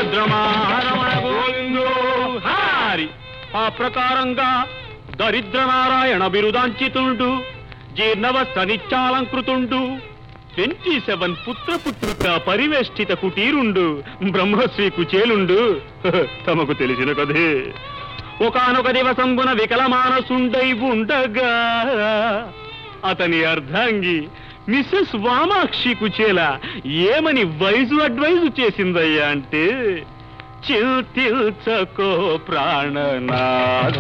భద్రమారమణ గోవిందో హారి ఆ ప్రకారంగా దరిద్ర నారాయణ బిరుదాంచితుండు జీర్ణవస్థ నిత్యాలంకృతుండు ట్వంటీ సెవెన్ పుత్రపుత్రుక పరివేష్టిత కుటీరుండు బ్రహ్మశ్రీ కుచేలుండు తమకు తెలిసిన కదే ఒకనొక దివసంబున వికలమానసుండై ఉండగా అతని అర్ధాంగి మిస్సెస్ వామాక్షి కుచేల ఏమని వైజు అడ్వైజు చేసిందయ్యా అంటే చింతిల్చకో ప్రాణనాథ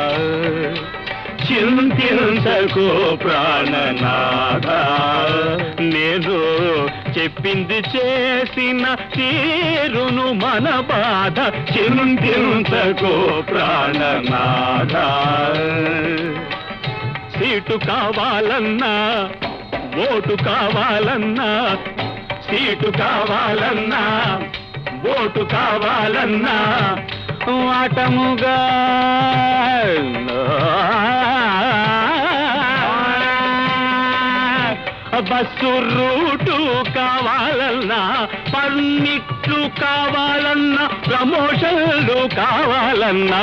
చింతించకో ప్రాణనాథ నేను చెప్పింది చేసిన తీరును మన బాధ చింతించకో ప్రాణనాథ సీటు కావాలన్నా ఓటు కావాలన్నా సీటు కావాలన్నా ఓటు కావాలన్నా వాటముగా బస్సు రూటు కావాలన్నా పర్మిట్లు కావాలన్నా ప్రమోషన్లు కావాలన్నా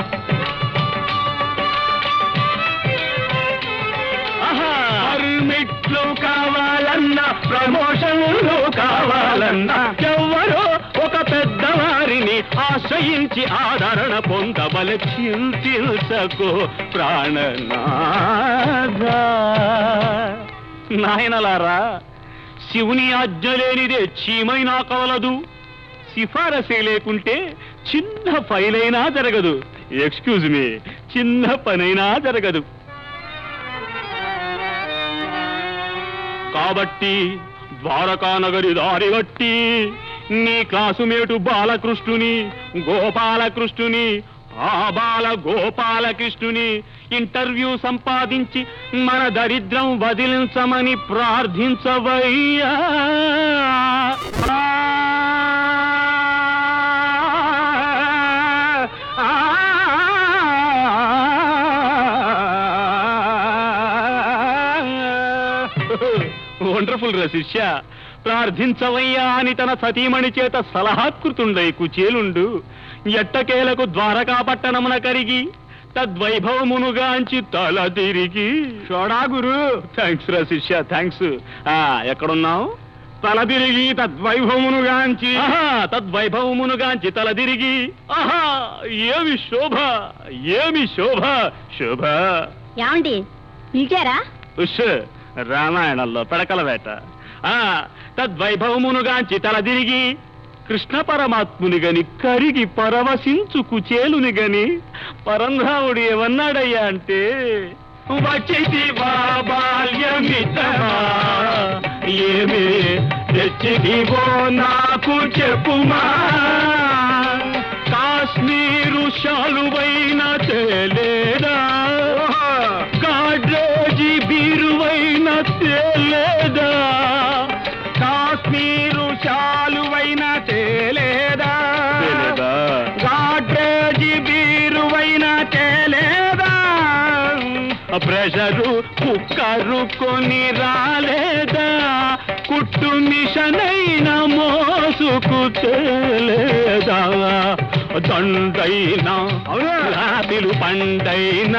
ఆహా! పర్మిట్లు కావాలన్నా ప్రమోషన్లు కావాలన్నా ఎవరో ఒక పెద్దవారిని ఆశ్రయించి ఆదరణ పొందవల చింతిల్సకో ప్రాణనాథ నాయనలారా శివుని ఆజ్ఞ లేనిదే చీమైనా కవలదు సిఫారసే లేకుంటే చిన్న ఫైలైనా జరగదు ఎక్స్క్యూజ్ మీ చిన్న పనైనా జరగదు కాబట్టి ద్వారకా నగరి దారి బట్టి నీ క్లాసుమేటు బాలకృష్ణుని గోపాలకృష్ణుని ఆ బాల గోపాలకృష్ణుని ఇంటర్వ్యూ సంపాదించి మన దరిద్రం వదిలించమని ప్రార్థించవయ్యా ఆ, ఆ, వండర్ఫుల్ రా శిష్య ప్రార్థించవయ్యా అని తన సతీమణి చేత సలహాత్కృతుండై కుచేలుండు ఎట్టకేలకు ద్వారకా పట్టణమున కరిగి తద్వైభవమునుగాంచి తల తిరిగి షోడా గురు థ్యాంక్స్ రా శిష్య థ్యాంక్స్ ఆ ఎక్కడున్నావు తల తిరిగి తద్వైభవమునుగాంచి తద్వైభవమునుగాంచి తల తిరిగి ఆహా ఏమి శోభ ఏమి శోభ శోభ ఏమండి పిలిచారా ఉష్ రామాయణంలో పెడకల వేట ఆ తద్వైభవమునుగాంచి తలదిరిగి కృష్ణ పరమాత్ముని గని కరిగి పరవశించు కుచేలుని గని పరంధాముడు ఏమన్నాడయ్యా అంటే వచ్చితి బాల్యమితమా ఏమి తెచ్చిదివో నాకు చెప్పుమా కాశ్మీరు శాలువైన తేలేదా కాడ్రేజీ బీరువైన తేలేదా కాశ్మీరు శాలువైన తేలేదా గాడ్రేజీ బీరువైన తేలేదా ప్రెషరు కుక్కరు కొని రాలేదా కుట్టు మిషన్ అయిన మోసుకు తేలేదా దండైనా యాపిలు పండైనా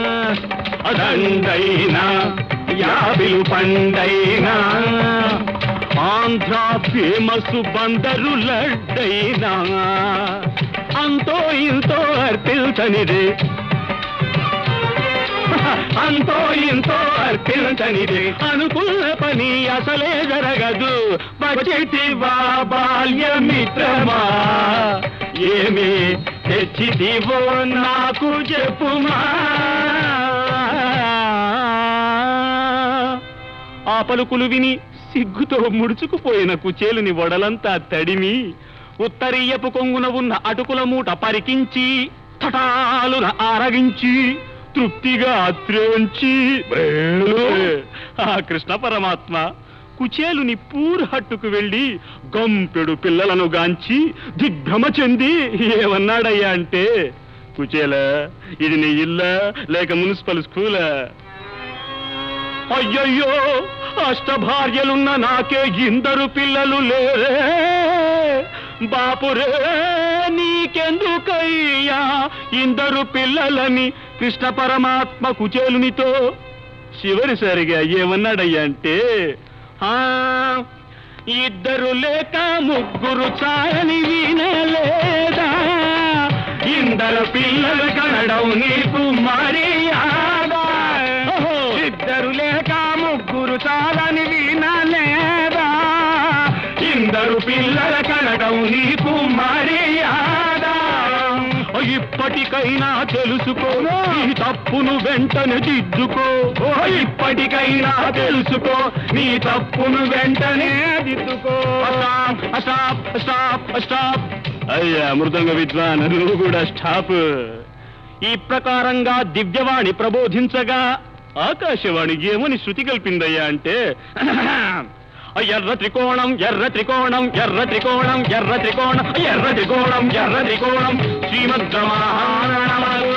దండైనా యాపిలు పండైనా ఆంధ్ర ఫేమస్ బందరు లడ్డైనా అంతో ఇంతో అర్పిల్చనిదే అంతో ఇంతో అర్పించనిది అనుకున్న పని అసలే జరగదు బచెటి బాల్యమిత్రమా ఏమి తెచ్చిదివో నాకు చెప్పుమా ఆ పలుకులు విని సిగ్గుతో ముడుచుకుపోయిన కుచేలుని వడలంతా తడిమి ఉత్తరీయపు కొంగున ఉన్న అటుకుల మూట పరికించి తటాలున ఆరగించి తృప్తిగా త్రోంచి ఆ కృష్ణ పరమాత్మ కుచేలుని పూర్హట్టుకు వెళ్ళి గంపెడు పిల్లలను గాంచి దిగ్భ్రమ చెంది ఏమన్నాడయ్యా అంటే కుచేల ఇది నీ ఇల్లా లేక మున్సిపల్ స్కూలా అయ్యయ్యో అష్ట భార్యలున్న నాకే ఇందరు పిల్లలు లేరే బాపురే నీకెందుకయ్యా ఇందరు పిల్లలని కృష్ణ పరమాత్మ కుచేలునితో చివరిసరిగా ఏమన్నాడయ్యా అంటే ఆ ఇద్దరు లేక ముగ్గురు చాలని వినలేదా ఇందరు పిల్లలు కనడం నీకు మర్యాద ఇద్దరు లేక ముగ్గురు చాలని వినలేదా ఇందరు పిల్లల కనడం నీకు మర్యాద ఇప్పటికైనా తెలుసుకో నీ తప్పును వెంటనే దిద్దుకో ఓ, ఇప్పటికైనా తెలుసుకో నీ తప్పును వెంటనే దిద్దుకో స్టాప్ స్టాప్ స్టాప్ స్టాప్ అయ్యా మృదంగ విద్వాన్ నువ్వు కూడా స్టాప్ ఈ ప్రకారంగా దివ్యవాణి ప్రబోధించగా ఆకాశవాణి ఏమని శృతి కల్పిందయ్యా అంటే ఎర్ర త్రికోణం ఎర్ర త్రికోణం ఎర్ర త్రికోణం ఎర్ర త్రికోణం ఎర్ర త్రికోణం ఎర్ర త్రికోణం శ్రీమద్రమాణమలు